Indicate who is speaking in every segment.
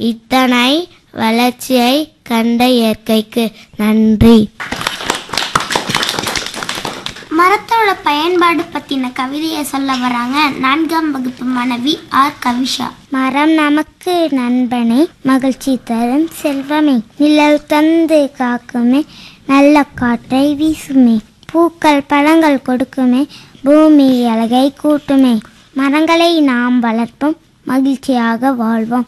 Speaker 1: இத்தனை வளர்ச்சியை கண்ட இயற்கைக்கு நன்றி
Speaker 2: மரத்தோட பயன்பாடு பத்தின கவிதையை சொல்ல வராங்க நான்காம் வகுப்பு மாணவி ஆர் கவிஷா
Speaker 1: மரம் நமக்கு நண்பனே மகிழ்ச்சி தரும் செல்வமே நிழல் தந்து காக்குமே நல்ல காற்றை வீசுமே பூக்கள் பழங்கள் கொடுக்குமே பூமி அழகை கூட்டுமே மரங்களை நாம் வளர்ப்போம் மகிழ்ச்சியாக வாழ்வோம்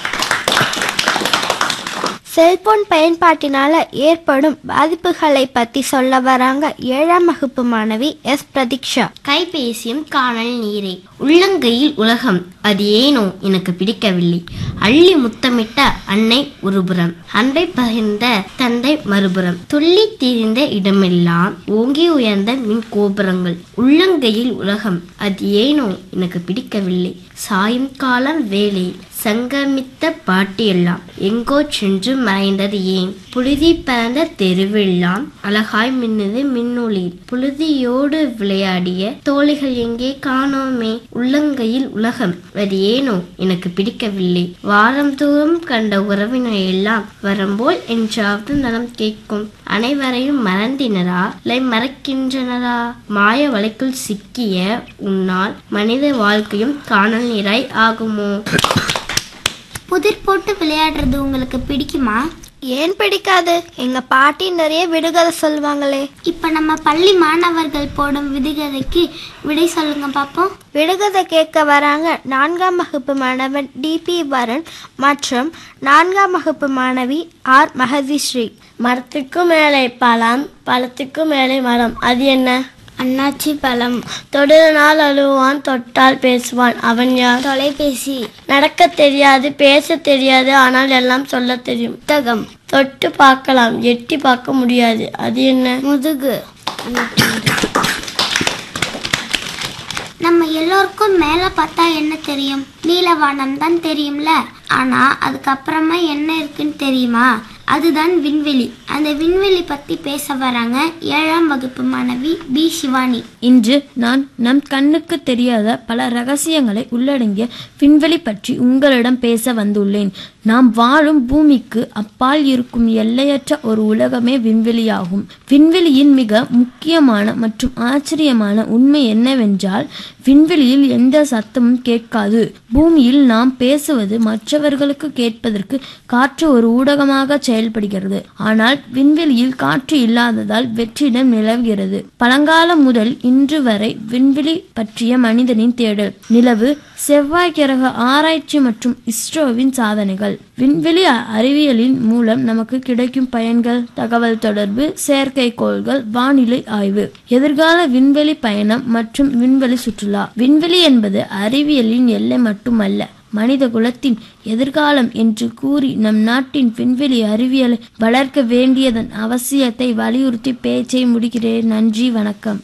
Speaker 3: செல்போன் பயன்பாட்டினால ஏற்படும் பாதிப்புகளை பத்தி சொல்ல வராங்க ஏழாம் வகுப்பு மாணவி எஸ் பிரதீக்ஷா
Speaker 4: கைபேசியும் காணல் நீரே உள்ளங்கையில் உலகம் அது ஏனோ எனக்கு பிடிக்கவில்லை அள்ளி முத்தமிட்ட அன்னை ஒருபுறம் அன்பை பகிர்ந்த தந்தை மறுபுறம் துள்ளி திரிந்த இடமெல்லாம் ஓங்கி உயர்ந்த மின் கோபுரங்கள் உள்ளங்கையில் உலகம் அது ஏனோ எனக்கு பிடிக்கவில்லை சாயங்காலம் வேளையில் சங்கமித்த பாட்டியெல்லாம் எங்கோ சென்று மறைந்தது ஏன் புழுதி பறந்த தெருவெல்லாம் அழகாய் மின்னது மின்னொளியில் புழுதியோடு விளையாடிய தோழிகள் எங்கே காணோமே உள்ளங்கையில் உலகம் அது ஏனோ எனக்கு பிடிக்கவில்லை வாரம் தூரம் கண்ட உறவினர் எல்லாம் வரும்போல் என்றாவது நலம் கேட்கும் அனைவரையும் மறந்தினரா இல்லை மறக்கின்றனரா மாய வலைக்குள் சிக்கிய உன்னால் மனித வாழ்க்கையும் காணல் நீராய் ஆகுமோ
Speaker 2: புதிர் போட்டு விளையாடுறது உங்களுக்கு பிடிக்குமா
Speaker 3: ஏன் பிடிக்காது எங்க பாட்டி நிறைய விடுகதை சொல்லுவாங்களே
Speaker 2: இப்ப நம்ம பள்ளி மாணவர்கள் போடும் விடுகதைக்கு விடை சொல்லுங்க பாப்போம்
Speaker 3: விடுகதை கேட்க வராங்க நான்காம் வகுப்பு மாணவன் டிபி வருண் மற்றும் நான்காம் வகுப்பு மாணவி ஆர் மகதிஸ்ரீ
Speaker 1: மரத்துக்கு மேலே பழம் பழத்துக்கு மேலே மரம் அது என்ன அண்ணாச்சி பழம் தொடுனால் அழுவான் தொட்டால் பேசுவான் அவன் யார் தொலைபேசி நடக்க தெரியாது பேச தெரியாது ஆனால் எல்லாம் சொல்ல தெரியும் புத்தகம் தொட்டு பார்க்கலாம் எட்டி பார்க்க முடியாது அது என்ன முதுகு
Speaker 2: நம்ம எல்லோருக்கும் மேல பார்த்தா என்ன தெரியும் நீலவானம் தான் தெரியும்ல ஆனா அதுக்கப்புறமா என்ன இருக்குன்னு தெரியுமா அதுதான் விண்வெளி அந்த விண்வெளி பத்தி பேச வராங்க ஏழாம் வகுப்பு மாணவி பி சிவானி
Speaker 5: இன்று நான் நம் கண்ணுக்கு தெரியாத பல ரகசியங்களை உள்ளடங்கிய விண்வெளி பற்றி உங்களிடம் பேச வந்துள்ளேன் நாம் வாழும் பூமிக்கு அப்பால் இருக்கும் எல்லையற்ற ஒரு உலகமே விண்வெளியாகும் விண்வெளியின் மிக முக்கியமான மற்றும் ஆச்சரியமான உண்மை என்னவென்றால் விண்வெளியில் எந்த சத்தமும் கேட்காது பூமியில் நாம் பேசுவது மற்றவர்களுக்கு கேட்பதற்கு காற்று ஒரு ஊடகமாக செயல்படுகிறது ஆனால் விண்வெளியில் காற்று இல்லாததால் வெற்றிடம் நிலவுகிறது பழங்காலம் முதல் இன்று வரை விண்வெளி பற்றிய மனிதனின் தேடல் நிலவு செவ்வாய் கிரக ஆராய்ச்சி மற்றும் இஸ்ரோவின் சாதனைகள் விண்வெளி அறிவியலின் மூலம் நமக்கு கிடைக்கும் பயன்கள் தகவல் தொடர்பு செயற்கைக்கோள்கள் வானிலை ஆய்வு எதிர்கால விண்வெளி பயணம் மற்றும் விண்வெளி சுற்றுலா விண்வெளி என்பது அறிவியலின் எல்லை மட்டுமல்ல மனித குலத்தின் எதிர்காலம் என்று கூறி நம் நாட்டின் விண்வெளி அறிவியலை வளர்க்க வேண்டியதன் அவசியத்தை வலியுறுத்தி பேச்சை முடிக்கிறேன் நன்றி வணக்கம்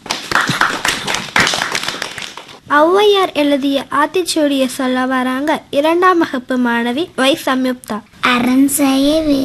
Speaker 3: ஔவையார் எழுதிய ஆத்திச்சூடியை சொல்ல வராங்க இரண்டாம் வகுப்பு மாணவி வை சம்யுக்தா
Speaker 2: அரண் செய்ய